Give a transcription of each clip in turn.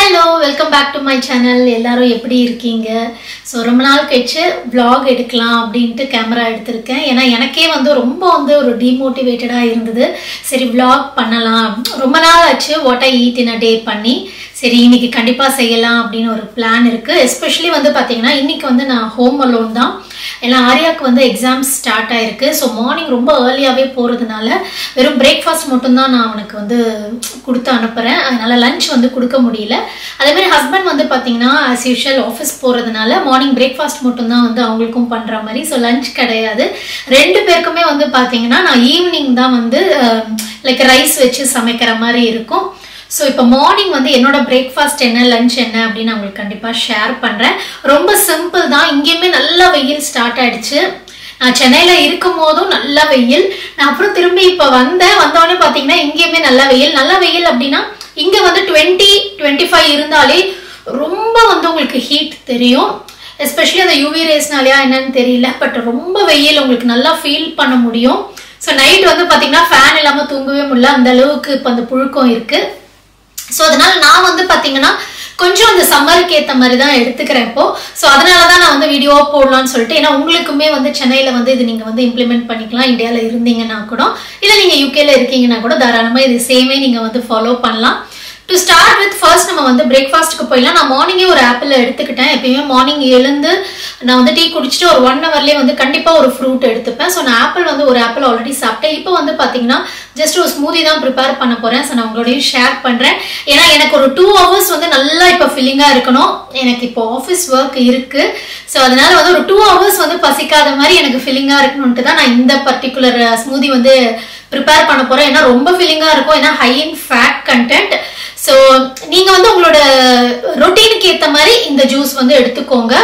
hello welcome back to my channel எல்லாரும் எப்படி இருக்கீங்க ஸோ ரொம்ப நாள் கழிச்சு vlog எடுக்கலாம் அப்படின்ட்டு கேமரா எடுத்திருக்கேன் ஏன்னா எனக்கே வந்து ரொம்ப வந்து ஒரு டிமோட்டிவேட்டடாக இருந்தது சரி vlog பண்ணலாம் ரொம்ப நாள் ஆச்சு வாட் ஐ ஈட் இன் அ டே பண்ணி சரி இன்னைக்கு கண்டிப்பாக செய்யலாம் அப்படின்னு ஒரு பிளான் இருக்குது எஸ்பெஷலி வந்து பார்த்தீங்கன்னா இன்னைக்கு வந்து நான் ஹோம் அலோன் தான் ஏன்னா ஆர்யாவுக்கு வந்து எக்ஸாம்ஸ் ஸ்டார்ட் ஆயிருக்கு ஸோ மார்னிங் ரொம்ப ஏர்லியாகவே போகிறதுனால வெறும் பிரேக்ஃபாஸ்ட் மட்டும்தான் நான் அவனுக்கு வந்து கொடுத்து அனுப்புகிறேன் அதனால லஞ்ச் வந்து கொடுக்க முடியல அதே மாதிரி ஹஸ்பண்ட் வந்து பார்த்தீங்கன்னா ஆஸ் யூஷுவல் ஆஃபீஸ் போகிறதுனால மார்னிங் பிரேக்ஃபாஸ்ட் மட்டும்தான் வந்து அவங்களுக்கும் பண்ணுற மாதிரி ஸோ லஞ்ச் கிடையாது ரெண்டு பேருக்குமே வந்து பார்த்தீங்கன்னா நான் ஈவினிங் தான் வந்து லைக் ரைஸ் வச்சு சமைக்கிற மாதிரி இருக்கும் ஸோ இப்போ மார்னிங் வந்து என்னோட பிரேக்ஃபாஸ்ட் என்ன லஞ்ச் என்ன அப்படின்னு நான் உங்களுக்கு கண்டிப்பாக ஷேர் பண்ணுறேன் ரொம்ப சிம்பிள் தான் இங்கேயுமே நல்லா வெயில் ஸ்டார்ட் ஆயிடுச்சு நான் சென்னையில் இருக்கும் போதும் நல்ல வெயில் நான் அப்புறம் திரும்பி இப்போ வந்தேன் வந்தோடனே பார்த்தீங்கன்னா இங்கேயுமே நல்ல வெயில் நல்ல வெயில் அப்படின்னா இங்கே வந்து டுவெண்ட்டி டுவெண்ட்டி ஃபைவ் இருந்தாலே ரொம்ப வந்து உங்களுக்கு ஹீட் தெரியும் எஸ்பெஷலி அந்த யூவி ரேஸ்னாலயா என்னன்னு தெரியல பட் ரொம்ப வெயில் உங்களுக்கு நல்லா ஃபீல் பண்ண முடியும் ஸோ நைட் வந்து பார்த்தீங்கன்னா ஃபேன் இல்லாமல் தூங்கவே முடியல அந்த அளவுக்கு இப்போ அந்த புழுக்கம் இருக்குது ஸோ அதனால நான் வந்து பார்த்தீங்கன்னா கொஞ்சம் அந்த சம்மருக்கு ஏற்ற மாதிரி தான் எடுத்துக்கிறேன் இப்போ ஸோ அதனால தான் நான் வந்து வீடியோ போடலாம்னு சொல்லிட்டு ஏன்னா உங்களுக்குமே வந்து சென்னையில் வந்து இது நீங்கள் வந்து இம்ப்ளிமெண்ட் பண்ணிக்கலாம் இந்தியாவில் இருந்தீங்கன்னா கூட இல்லை நீங்கள் யூகேல இருக்கீங்கன்னா கூட தாராளமாக இது சேமே நீங்கள் வந்து ஃபாலோ பண்ணலாம் டு ஸ்டார்ட் வித் ஃபர்ஸ்ட் நம்ம வந்து பிரேக்ஃபாஸ்ட்டுக்கு போயிடலாம் நான் மார்னிங்கே ஒரு ஆப்பிள் எடுத்துக்கிட்டேன் எப்பயுமே மார்னிங் எழுந்து நான் வந்து டீ குடிச்சிட்டு ஒரு ஒன் ஹவர்லேயே வந்து கண்டிப்பாக ஒரு ஃப்ரூட் எடுத்துப்பேன் ஸோ நான் ஆப்பிள் வந்து ஒரு ஆப்பிள் ஆல்ரெடி சாப்பிட்டேன் இப்போ வந்து பார்த்தீங்கன்னா ஜஸ்ட் ஒரு ஸ்மூதி தான் ப்ரிப்பேர் பண்ண போகிறேன் ஸோ நான் உங்களோடையும் ஷேர் பண்ணுறேன் ஏன்னா எனக்கு ஒரு டூ ஹவர்ஸ் வந்து நல்லா இப்போ ஃபில்லிங்காக இருக்கணும் எனக்கு இப்போ ஆஃபீஸ் ஒர்க் இருக்குது ஸோ அதனால வந்து ஒரு டூ ஹவர்ஸ் வந்து பசிக்காத மாதிரி எனக்கு ஃபில்லிங்காக இருக்கணும்ட்டு தான் நான் இந்த பர்டிகுலர் ஸ்மூதி வந்து ப்ரிப்பேர் பண்ண போகிறேன் ஏன்னா ரொம்ப ஃபில்லிங்காக இருக்கும் ஏன்னா high in fat content so நீங்கள் வந்து உங்களோட ரொட்டீனுக்கு ஏற்ற மாதிரி இந்த ஜூஸ் வந்து எடுத்துக்கோங்க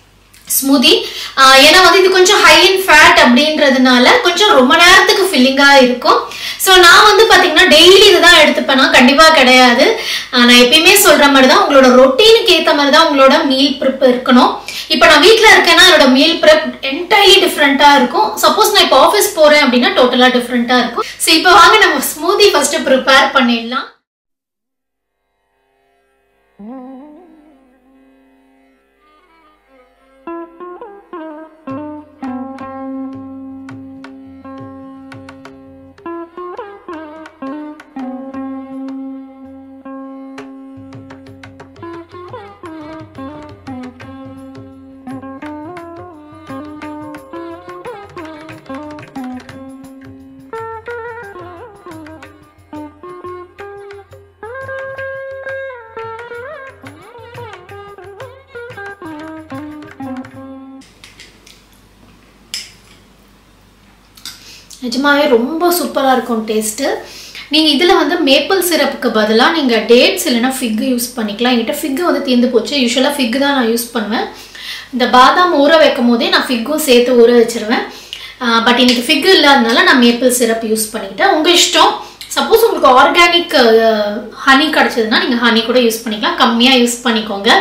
ஸ்மூதி ஏன்னா வந்து இது கொஞ்சம் ஹை இன் ஃபேட் அப்படின்றதுனால கொஞ்சம் ரொம்ப நேரத்துக்கு ஃபில்லிங்காக இருக்கும் ஸோ நான் வந்து பார்த்தீங்கன்னா டெய்லி இதுதான் எடுத்துப்பேனா கண்டிப்பாக கிடையாது நான் எப்பயுமே சொல்கிற மாதிரி தான் உங்களோட ரொட்டீனுக்கு ஏற்ற மாதிரி தான் உங்களோட மீல் ப்ரிப் இருக்கணும் இப்போ நான் வீட்டில் இருக்கேன்னா என்னோட மீல் ப்ரிப் என்டையர்லி டிஃப்ரெண்ட்டாக இருக்கும் சப்போஸ் நான் இப்போ ஆஃபீஸ் போகிறேன் அப்படின்னா டோட்டலாக டிஃப்ரெண்ட்டாக இருக்கும் ஸோ இப்போ வாங்க நம்ம ஸ்மூதி ஃபஸ்ட்டு ப்ரிப்பேர் பண்ணிடலாம் நிஜமாவே ரொம்ப சூப்பராக இருக்கும் டேஸ்ட்டு நீங்கள் இதில் வந்து மேப்பிள் சிரப்புக்கு பதிலாக நீங்கள் டேட்ஸ் இல்லைனா ஃபிக்கு யூஸ் பண்ணிக்கலாம் என்கிட்ட ஃபிக்கு வந்து தீர்ந்து போச்சு யூஸ்வலாக ஃபிக்கு தான் நான் யூஸ் பண்ணுவேன் இந்த பாதாம் ஊற வைக்கும் போதே நான் ஃபிக்கும் சேர்த்து ஊற வச்சிருவேன் பட் இன்னைக்கு ஃபிக்கு இல்லாதனால நான் மேப்பிள் சிரப் யூஸ் பண்ணிக்கிட்டேன் உங்கள் இஷ்டம் சப்போஸ் உங்களுக்கு ஆர்கானிக் ஹனி கிடச்சதுன்னா நீங்கள் ஹனி கூட யூஸ் பண்ணிக்கலாம் கம்மியாக யூஸ் பண்ணிக்கோங்க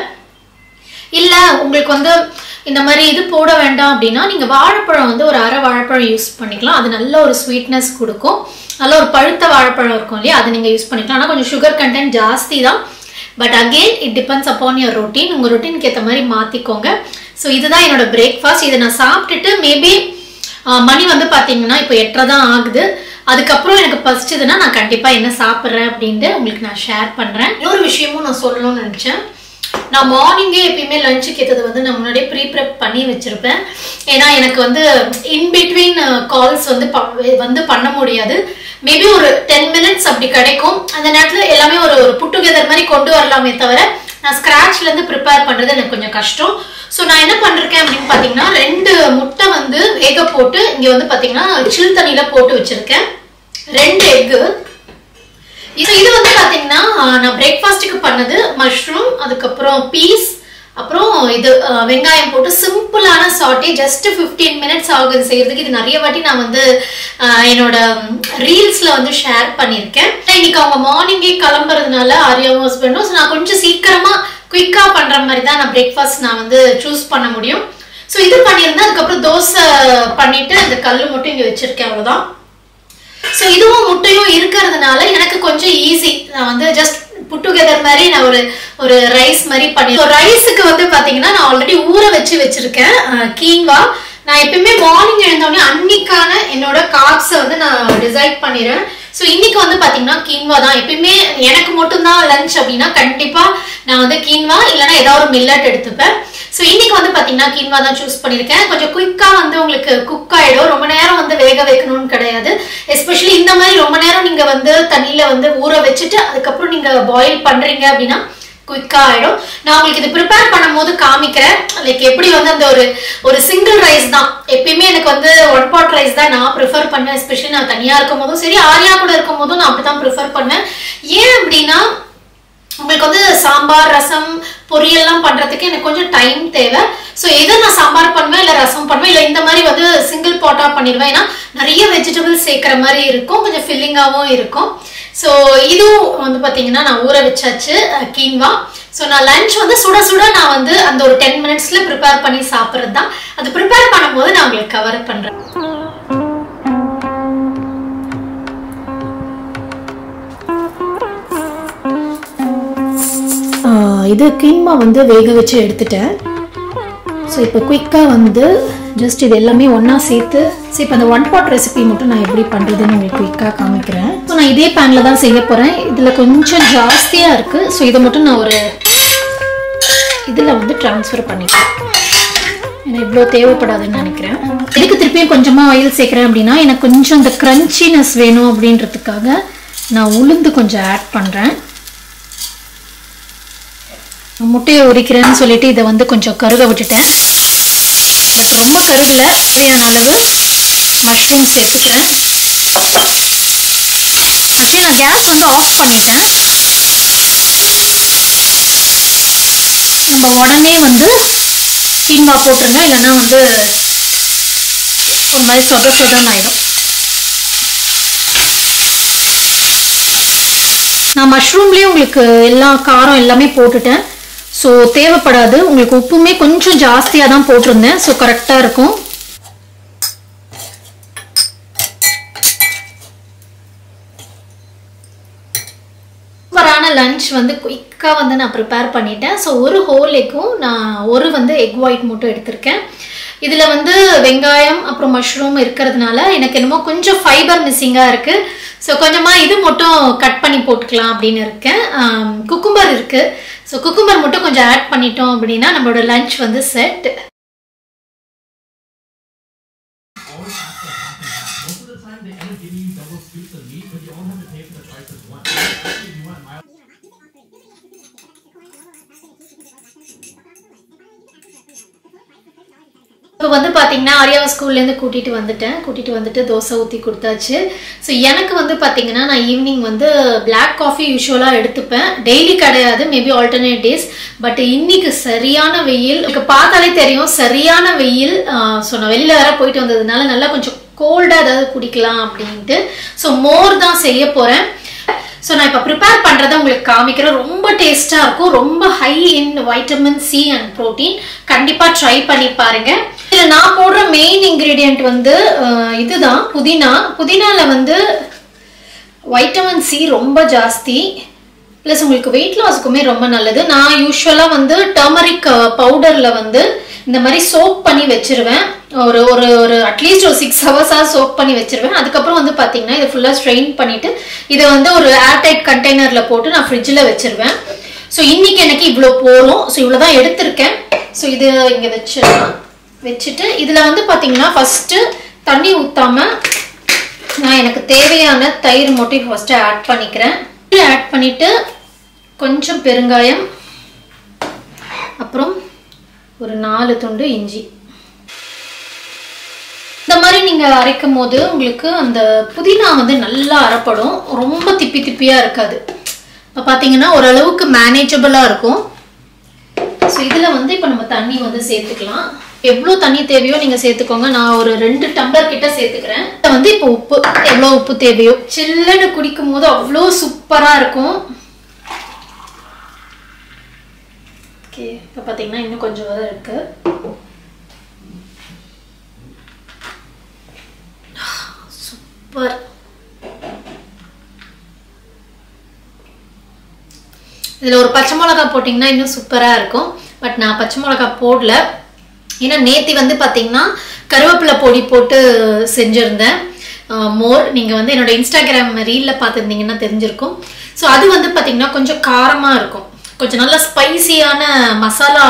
இல்லை உங்களுக்கு வந்து இந்த மாதிரி இது போட வேண்டாம் அப்படின்னா நீங்கள் வாழைப்பழம் வந்து ஒரு அரை வாழைப்பழம் யூஸ் பண்ணிக்கலாம் அது நல்ல ஒரு ஸ்வீட்னஸ் கொடுக்கும் நல்ல ஒரு பழுத்த வாழைப்பழம் இருக்கும் இல்லையா அதை நீங்கள் யூஸ் பண்ணிக்கலாம் ஆனால் கொஞ்சம் சுகர் கண்டென்ட் ஜாஸ்தி தான் but again it depends upon your routine உங்கள் ரொட்டீனுக்கு ஏற்ற மாதிரி மாற்றிக்கோங்க ஸோ இதுதான் என்னோட பிரேக்ஃபாஸ்ட் இதை நான் சாப்பிட்டுட்டு மேபி மணி வந்து பார்த்தீங்கன்னா இப்போ எட்டரை தான் ஆகுது அதுக்கப்புறம் எனக்கு பசிச்சதுன்னா நான் கண்டிப்பாக என்ன சாப்பிட்றேன் அப்படின்ட்டு உங்களுக்கு நான் ஷேர் பண்ணுறேன் இன்னொரு விஷயமும் நான் சொல்லணும்னு நினச்சேன் நான் மார்னிங்கே எப்பயுமே லஞ்சுக்கு ஏற்றது வந்து நான் முன்னாடியே ப்ரீ ப்ரெப் பண்ணி வச்சுருப்பேன் ஏன்னா எனக்கு வந்து இன் பிட்வீன் கால்ஸ் வந்து வந்து பண்ண முடியாது மேபி ஒரு டென் மினிட்ஸ் அப்படி கிடைக்கும் அந்த நேரத்தில் எல்லாமே ஒரு ஒரு புட் டுகெதர் மாதிரி கொண்டு வரலாமே தவிர நான் ஸ்க்ராட்ச்லேருந்து ப்ரிப்பேர் பண்ணுறது எனக்கு கொஞ்சம் கஷ்டம் ஸோ நான் என்ன பண்ணிருக்கேன் அப்படின்னு பார்த்தீங்கன்னா ரெண்டு முட்டை வந்து வேக போட்டு இங்கே வந்து பார்த்தீங்கன்னா சில் தண்ணியில் போட்டு வச்சுருக்கேன் ரெண்டு எக்கு இது இது வந்து பாத்தீங்கன்னா நான் பிரேக்ஃபாஸ்ட்டுக்கு பண்ணது மஷ்ரூம் அதுக்கப்புறம் பீஸ் அப்புறம் இது வெங்காயம் போட்டு சிம்பிளான சாட்டே ஜஸ்ட் ஃபிஃப்டீன் மினிட்ஸ் ஆகுது செய்யறதுக்கு இது நிறைய வாட்டி நான் வந்து என்னோட ரீல்ஸ்ல வந்து ஷேர் பண்ணியிருக்கேன் இன்னைக்கு அவங்க மார்னிங்கே கிளம்புறதுனால ஆரியாவும் ஹஸ்பண்டும் நான் கொஞ்சம் சீக்கிரமா குயிக்கா பண்ற மாதிரி தான் நான் பிரேக்ஃபாஸ்ட் நான் வந்து சூஸ் பண்ண முடியும் ஸோ இது பண்ணியிருந்தேன் அதுக்கப்புறம் தோசை பண்ணிட்டு அந்த கல் மட்டும் இங்கே வச்சிருக்கேன் அவ்வளோதான் ஸோ இதுவும் முட்டையும் இருக்கிறதுனால எனக்கு கொஞ்சம் ஈஸி நான் வந்து ஜஸ்ட் புட் டுகெதர் மாதிரி நான் ஒரு ஒரு ரைஸ் மாதிரி பண்ணி ரைஸுக்கு வந்து பாத்தீங்கன்னா நான் ஆல்ரெடி ஊற வச்சு வச்சிருக்கேன் கீன்வா நான் எப்பயுமே மார்னிங் எழுந்தோடனே அன்னைக்கான என்னோட கார்ப்ஸை வந்து நான் டிசைட் பண்ணிடுறேன் ஸோ இன்னைக்கு வந்து பாத்தீங்கன்னா கீன்வா தான் எப்பயுமே எனக்கு மட்டும்தான் லஞ்ச் அப்படின்னா கண்டிப்பா நான் வந்து கீன்வா இல்லைன்னா ஏதாவது ஒரு மில்லட் எடுத்துப்பேன் ஸோ இன்னைக்கு வந்து பாத்தீங்கன்னா கீன்வா தான் சூஸ் பண்ணியிருக்கேன் கொஞ்சம் குயிக்கா வந்து உங்களுக்கு குக் ஆயிடும் ரொம்ப நேரம் வந்து வேக வைக்கணும்னு கிடையாது எஸ்பெஷலி இந்த மாதிரி ரொம்ப நேரம் நீங்க வந்து தண்ணியில வந்து ஊற வச்சுட்டு அதுக்கப்புறம் நீங்க பாயில் பண்றீங்க அப்படின்னா குயிக்கா ஆயிடும் நான் உங்களுக்கு இது ப்ரிப்பேர் பண்ணும்போது காமிக்கிறேன் லைக் எப்படி வந்து அந்த ஒரு ஒரு சிங்கிள் ரைஸ் தான் எப்பயுமே எனக்கு வந்து ஒன் பாட் ரைஸ் தான் நான் ப்ரிஃபர் பண்ணேன் எஸ்பெஷலி நான் தனியா இருக்கும் போதும் சரி ஆரியா கூட இருக்கும் போதும் நான் அப்படிதான் ப்ரிஃபர் பண்ணேன் ஏன் அப்படின்னா உங்களுக்கு வந்து சாம்பார் ரசம் பொரியல்லாம் பண்றதுக்கு எனக்கு கொஞ்சம் டைம் தேவை ஸோ எதை நான் சாம்பார் பண்ணுவேன் இல்லை ரசம் பண்ணுவேன் இல்லை இந்த மாதிரி வந்து சிங்கிள் பாட்டா பண்ணிடுவேன் ஏன்னா நிறைய வெஜிடபிள்ஸ் சேர்க்குற மாதிரி இருக்கும் கொஞ்சம் ஃபில்லிங்காகவும் இருக்கும் ஸோ இதுவும் வந்து பார்த்தீங்கன்னா நான் ஊற வச்சாச்சு கீன்வா ஸோ நான் லஞ்ச் வந்து சுட சுட நான் வந்து அந்த ஒரு டென் மினிட்ஸ்ல ப்ரிப்பேர் பண்ணி சாப்பிட்றது தான் அது ப்ரிப்பேர் பண்ணும்போது நான் உங்களுக்கு கவர் பண்ணுறேன் இது கீன்மா வந்து வேக வச்சு எடுத்துட்டேன் ஸோ இப்போ குயிக்காக வந்து ஜஸ்ட் இது எல்லாமே ஒன்றா சேர்த்து ஸோ இப்போ அந்த ஒன் பாட் ரெசிபி மட்டும் நான் எப்படி பண்ணுறதுன்னு உங்களுக்கு குயிக்காக காமிக்கிறேன் ஸோ நான் இதே பேனில் தான் செய்ய போகிறேன் இதில் கொஞ்சம் ஜாஸ்தியாக இருக்குது ஸோ இதை மட்டும் நான் ஒரு இதில் வந்து ட்ரான்ஸ்ஃபர் பண்ணிக்கிறேன் எனக்கு இவ்வளோ தேவைப்படாதுன்னு நினைக்கிறேன் எதுக்கு திருப்பியும் கொஞ்சமாக ஆயில் சேர்க்குறேன் அப்படின்னா எனக்கு கொஞ்சம் இந்த க்ரன்ச்சினஸ் வேணும் அப்படின்றதுக்காக நான் உளுந்து கொஞ்சம் ஆட் பண்ணுறேன் முட்டையை உரிக்கிறேன்னு சொல்லிட்டு இதை வந்து கொஞ்சம் கருக விட்டுட்டேன் பட் ரொம்ப கருகல தேவையான அளவு மஷ்ரூம் சேர்த்துக்கிறேன் ஆக்சுவலி நான் கேஸ் வந்து ஆஃப் பண்ணிட்டேன் நம்ம உடனே வந்து கீன்வா போட்டுருங்க இல்லைன்னா வந்து ஒரு மாதிரி சொத சொதன்னு ஆயிடும் நான் மஷ்ரூம்லேயே உங்களுக்கு எல்லா காரம் எல்லாமே போட்டுட்டேன் ஸோ தேவைப்படாது உங்களுக்கு உப்புமே கொஞ்சம் ஜாஸ்தியாக தான் போட்டிருந்தேன் ஸோ கரெக்டாக இருக்கும் சூப்பரான லஞ்ச் வந்து குயிக்காக வந்து நான் ப்ரிப்பேர் பண்ணிட்டேன் ஸோ ஒரு ஹோல் எக்கும் நான் ஒரு வந்து எக் ஒயிட் மட்டும் எடுத்திருக்கேன் இதில் வந்து வெங்காயம் அப்புறம் மஷ்ரூம் இருக்கிறதுனால எனக்கு என்னமோ கொஞ்சம் ஃபைபர் மிஸ்ஸிங்காக இருக்குது ஸோ கொஞ்சமாக இது மட்டும் கட் பண்ணி போட்டுக்கலாம் அப்படின்னு இருக்கேன் குக்கும்பர் இருக்குது ஸோ குக்கும்பர் மட்டும் கொஞ்சம் ஆட் பண்ணிட்டோம் அப்படின்னா நம்மளோட லஞ்ச் வந்து செட் இப்போ வந்து பார்த்தீங்கன்னா ஆரியாவை ஸ்கூல்லேருந்து கூட்டிகிட்டு வந்துட்டேன் கூட்டிகிட்டு வந்துட்டு தோசை ஊற்றி கொடுத்தாச்சு ஸோ எனக்கு வந்து பார்த்தீங்கன்னா நான் ஈவினிங் வந்து பிளாக் காஃபி யூஸ்வலாக எடுத்துப்பேன் டெய்லி கிடையாது மேபி ஆல்டர்னேட் டேஸ் பட் இன்னைக்கு சரியான வெயில் எனக்கு பார்த்தாலே தெரியும் சரியான வெயில் ஸோ நான் வெளியில் வேற போயிட்டு வந்ததுனால நல்லா கொஞ்சம் கோல்டாக ஏதாவது குடிக்கலாம் அப்படின்ட்டு ஸோ மோர் தான் செய்ய போகிறேன் ஸோ நான் இப்போ ப்ரிப்பேர் பண்ணுறதை உங்களுக்கு காமிக்கிறேன் ரொம்ப டேஸ்ட்டாக இருக்கும் ரொம்ப high in vitamin C and protein கண்டிப்பாக ட்ரை பண்ணி பாருங்க இதில் நான் போடுற மெயின் இன்க்ரீடியண்ட் வந்து இதுதான் புதினா புதினாவில் வந்து வைட்டமின் சி ரொம்ப ஜாஸ்தி ப்ளஸ் உங்களுக்கு வெயிட் லாஸ்க்குமே ரொம்ப நல்லது நான் யூஸ்வலாக வந்து டர்மரிக் பவுடரில் வந்து இந்த மாதிரி சோப் பண்ணி வச்சிருவேன் ஒரு ஒரு ஒரு அட்லீஸ்ட் ஒரு சிக்ஸ் ஹவர்ஸாக சோப் பண்ணி வச்சிருவேன் அதுக்கப்புறம் வந்து பார்த்தீங்கன்னா இதை ஃபுல்லாக ஸ்ட்ரெயின் பண்ணிவிட்டு இதை வந்து ஒரு ஏர்டைட் கண்டெய்னரில் போட்டு நான் ஃப்ரிட்ஜில் வச்சிருவேன் ஸோ இன்னைக்கு எனக்கு இவ்வளோ போகிறோம் ஸோ இவ்வளோ தான் எடுத்திருக்கேன் ஸோ இது இங்கே வச்சிடலாம் வச்சுட்டு இதில் வந்து பார்த்தீங்கன்னா ஃபஸ்ட்டு தண்ணி ஊற்றாமல் நான் எனக்கு தேவையான தயிர் மட்டும் ஃபஸ்ட்டு ஆட் பண்ணிக்கிறேன் ஆட் பண்ணிவிட்டு கொஞ்சம் பெருங்காயம் அப்புறம் ஒரு நாலு துண்டு இஞ்சி இந்த மாதிரி நீங்கள் அரைக்கும் போது உங்களுக்கு அந்த புதினா வந்து நல்லா அரைப்படும் ரொம்ப திப்பி திப்பியாக இருக்காது இப்போ பார்த்தீங்கன்னா ஓரளவுக்கு மேனேஜபிளாக இருக்கும் ஸோ இதில் வந்து இப்போ நம்ம தண்ணி வந்து சேர்த்துக்கலாம் எவ்வளோ தண்ணி தேவையோ நீங்கள் சேர்த்துக்கோங்க நான் ஒரு ரெண்டு டம்ளர் கிட்ட சேர்த்துக்கிறேன் இதை வந்து இப்போ உப்பு எவ்வளோ உப்பு தேவையோ சில்லுன்னு குடிக்கும் போது அவ்வளோ சூப்பராக இருக்கும் ஓகே இப்போ பார்த்தீங்கன்னா இன்னும் கொஞ்சம் தான் இருக்கு சூப்பர் இதில் ஒரு பச்சை மிளகா போட்டிங்கன்னா இன்னும் சூப்பராக இருக்கும் பட் நான் பச்சை மிளகா போடல ஏன்னா நேத்தி வந்து பார்த்தீங்கன்னா கருவேப்பிலை பொடி போட்டு செஞ்சுருந்தேன் மோர் நீங்கள் வந்து என்னோட இன்ஸ்டாகிராம் ரீலில் பார்த்துருந்தீங்கன்னா தெரிஞ்சிருக்கும் ஸோ அது வந்து பார்த்தீங்கன்னா கொஞ்சம் காரமாக இருக்கும் கொஞ்சம் நல்ல ஸ்பைசியான மசாலா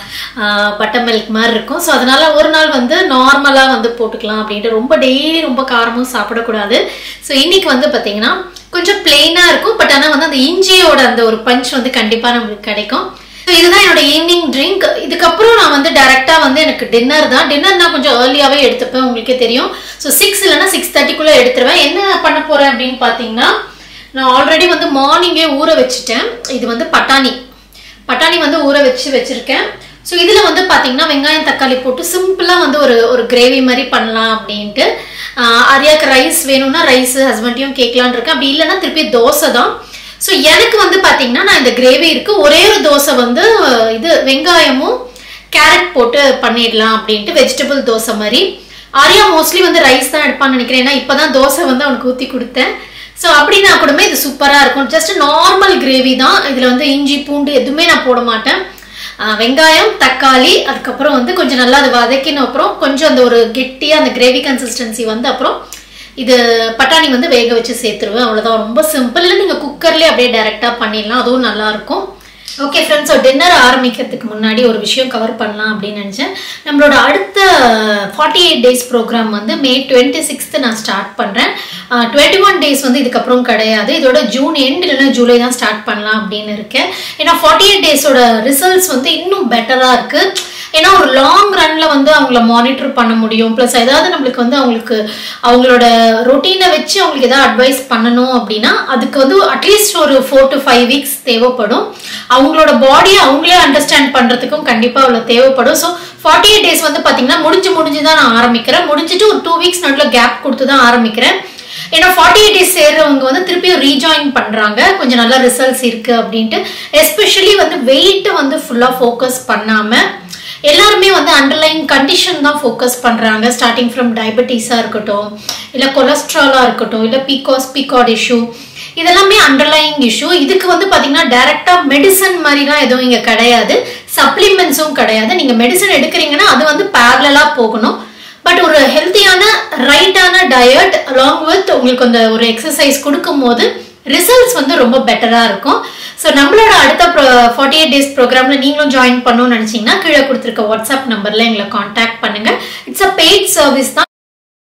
பட்டர் மில்க் மாதிரி இருக்கும் ஸோ அதனால ஒரு நாள் வந்து நார்மலாக வந்து போட்டுக்கலாம் அப்படின்ட்டு ரொம்ப டெய்லி ரொம்ப காரமும் சாப்பிடக்கூடாது ஸோ இன்னைக்கு வந்து பார்த்தீங்கன்னா கொஞ்சம் பிளெயினாக இருக்கும் பட் ஆனால் வந்து அந்த இஞ்சியோட அந்த ஒரு பஞ்ச் வந்து கண்டிப்பாக நம்மளுக்கு கிடைக்கும் ஸோ இதுதான் என்னோட ஈவினிங் ட்ரிங்க் இதுக்கப்புறம் நான் வந்து டேரெக்டாக வந்து எனக்கு டின்னர் தான் டின்னர் நான் கொஞ்சம் ஏர்லியாகவே எடுத்துப்பேன் உங்களுக்கே தெரியும் ஸோ சிக்ஸ் இல்லைன்னா சிக்ஸ் தேர்ட்டிக்குள்ளே எடுத்துருவேன் என்ன பண்ண போகிறேன் அப்படின்னு பார்த்தீங்கன்னா நான் ஆல்ரெடி வந்து மார்னிங்கே ஊற வச்சுட்டேன் இது வந்து பட்டாணி பட்டாணி வந்து ஊற வச்சு வச்சுருக்கேன் ஸோ இதில் வந்து பார்த்தீங்கன்னா வெங்காயம் தக்காளி போட்டு சிம்பிளாக வந்து ஒரு ஒரு கிரேவி மாதிரி பண்ணலாம் அப்படின்ட்டு அரியாக்கு ரைஸ் வேணும்னா ரைஸ் ஹஸ்பண்டையும் கேட்கலான் இருக்கேன் அப்படி இல்லைன்னா திருப்பி தோசை தான் ஸோ எனக்கு வந்து பார்த்தீங்கன்னா நான் இந்த கிரேவி இருக்கு ஒரே ஒரு தோசை வந்து இது வெங்காயமும் கேரட் போட்டு பண்ணிடலாம் அப்படின்ட்டு வெஜிடபிள் தோசை மாதிரி ஆரியா மோஸ்ட்லி வந்து ரைஸ் தான் எடுப்பான்னு நினைக்கிறேன் ஏன்னா இப்போ தான் தோசை வந்து அவனுக்கு ஊற்றி கொடுத்தேன் ஸோ அப்படின்னா கூடமே இது சூப்பராக இருக்கும் ஜஸ்ட் நார்மல் கிரேவி தான் இதில் வந்து இஞ்சி பூண்டு எதுவுமே நான் போட மாட்டேன் வெங்காயம் தக்காளி அதுக்கப்புறம் வந்து கொஞ்சம் நல்லா அதை வதக்கின அப்புறம் கொஞ்சம் அந்த ஒரு கெட்டியாக அந்த கிரேவி கன்சிஸ்டன்சி வந்து அப்புறம் இது பட்டாணி வந்து வேக வச்சு சேர்த்துருவேன் அவ்வளோதான் ரொம்ப சிம்பிள் இல்லை நீங்கள் குக்கர்லேயே அப்படியே டைரெக்டாக பண்ணிடலாம் அதுவும் நல்லாயிருக்கும் ஓகே ஃப்ரெண்ட்ஸ் ஸோ டின்னர் ஆரம்பிக்கிறதுக்கு முன்னாடி ஒரு விஷயம் கவர் பண்ணலாம் அப்படின்னு நினச்சேன் நம்மளோட அடுத்த ஃபார்ட்டி எயிட் டேஸ் ப்ரோக்ராம் வந்து மே டுவெண்ட்டி சிக்ஸ்த்து நான் ஸ்டார்ட் பண்ணுறேன் டுவெண்ட்டி ஒன் டேஸ் வந்து இதுக்கப்புறம் கிடையாது இதோட ஜூன் எண்ட் இல்லைன்னா ஜூலை தான் ஸ்டார்ட் பண்ணலாம் அப்படின்னு இருக்கேன் ஏன்னா ஃபார்ட்டி எயிட் டேஸோட ரிசல்ட்ஸ் வந்து இன்னும் பெட்டராக இருக்குது ஏன்னா ஒரு லாங் ரன்ல வந்து அவங்கள மானிட்டர் பண்ண முடியும் ப்ளஸ் ஏதாவது நம்மளுக்கு வந்து அவங்களுக்கு அவங்களோட ரொட்டீனை வச்சு அவங்களுக்கு ஏதாவது அட்வைஸ் பண்ணணும் அப்படின்னா அதுக்கு வந்து அட்லீஸ்ட் ஒரு ஃபோர் டு ஃபைவ் வீக்ஸ் தேவைப்படும் அவங்களோட பாடியை அவங்களே அண்டர்ஸ்டாண்ட் பண்ணுறதுக்கும் கண்டிப்பாக அவ்வளோ தேவைப்படும் ஸோ ஃபார்ட்டி எயிட் டேஸ் வந்து பார்த்தீங்கன்னா முடிஞ்சு முடிஞ்சு தான் நான் ஆரம்பிக்கிறேன் முடிஞ்சிட்டு ஒரு டூ வீக்ஸ் நடுவில் கேப் கொடுத்து தான் ஆரம்பிக்கிறேன் ஏன்னா ஃபார்ட்டி எயிட் டேஸ் சேர்றவங்க வந்து திருப்பியும் ரீஜாயின் பண்ணுறாங்க கொஞ்சம் நல்ல ரிசல்ட்ஸ் இருக்குது அப்படின்ட்டு எஸ்பெஷலி வந்து வெயிட்டை வந்து ஃபுல்லாக ஃபோக்கஸ் பண்ணாமல் எல்லாருமே வந்து அண்டர்லைன் கண்டிஷன் தான் ஃபோக்கஸ் பண்ணுறாங்க ஸ்டார்டிங் ஃப்ரம் டயபெட்டிஸாக இருக்கட்டும் இல்லை கொலஸ்ட்ராலாக இருக்கட்டும் இல்லை பீகாஸ் பீகாட் இஷ்யூ இதெல்லாமே அண்டர்லைங் இஷ்யூ இதுக்கு வந்து பார்த்தீங்கன்னா டைரெக்டாக மெடிசன் மாதிரிலாம் எதுவும் இங்கே கிடையாது சப்ளிமெண்ட்ஸும் கிடையாது நீங்கள் மெடிசன் எடுக்கிறீங்கன்னா அது வந்து பேரலாக போகணும் பட் ஒரு ஹெல்த்தியான ரைட்டான டயட் அலாங் வித் உங்களுக்கு அந்த ஒரு எக்ஸசைஸ் கொடுக்கும்போது ரிசல்ட்ஸ் வந்து ரொம்ப பெட்டராக இருக்கும் ஸோ நம்மளோட அடுத்த ஃபார்ட்டி எயிட் டேஸ் ப்ரோக்ராமில் நீங்களும் ஜாயின் பண்ணணும்னு நினச்சிங்கன்னா கீழே கொடுத்துருக்க வாட்ஸ்அப் நம்பரில் எங்களை காண்டாக்ட் பண்ணுங்கள் இட்ஸ் அ பெய்ட் சர்வீஸ் தான்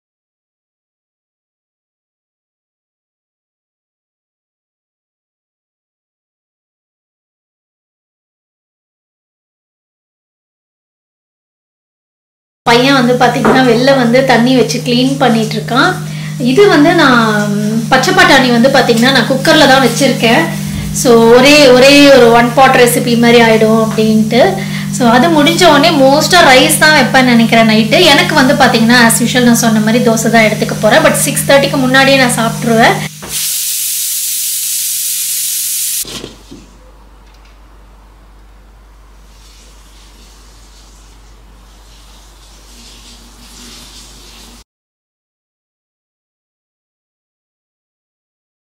பையன் வந்து பார்த்தீங்கன்னா வெளில வந்து தண்ணி வச்சு க்ளீன் பண்ணிட்டு இருக்கான் இது வந்து நான் பச்சை பட்டாணி வந்து பார்த்தீங்கன்னா நான் குக்கரில் தான் வச்சுருக்கேன் ஸோ ஒரே ஒரே ஒரு ஒன் பாட் ரெசிபி மாதிரி ஆகிடும் அப்படின்ட்டு ஸோ அது முடிஞ்ச உடனே மோஸ்ட்டாக ரைஸ் தான் வைப்பேன்னு நினைக்கிறேன் நைட்டு எனக்கு வந்து பார்த்தீங்கன்னா ஆஸ் யூஷுவல் நான் சொன்ன மாதிரி தோசை தான் எடுத்துக்க போகிறேன் பட் சிக்ஸ் தேர்ட்டிக்கு முன்னாடியே நான் சாப்பிட்ருவேன்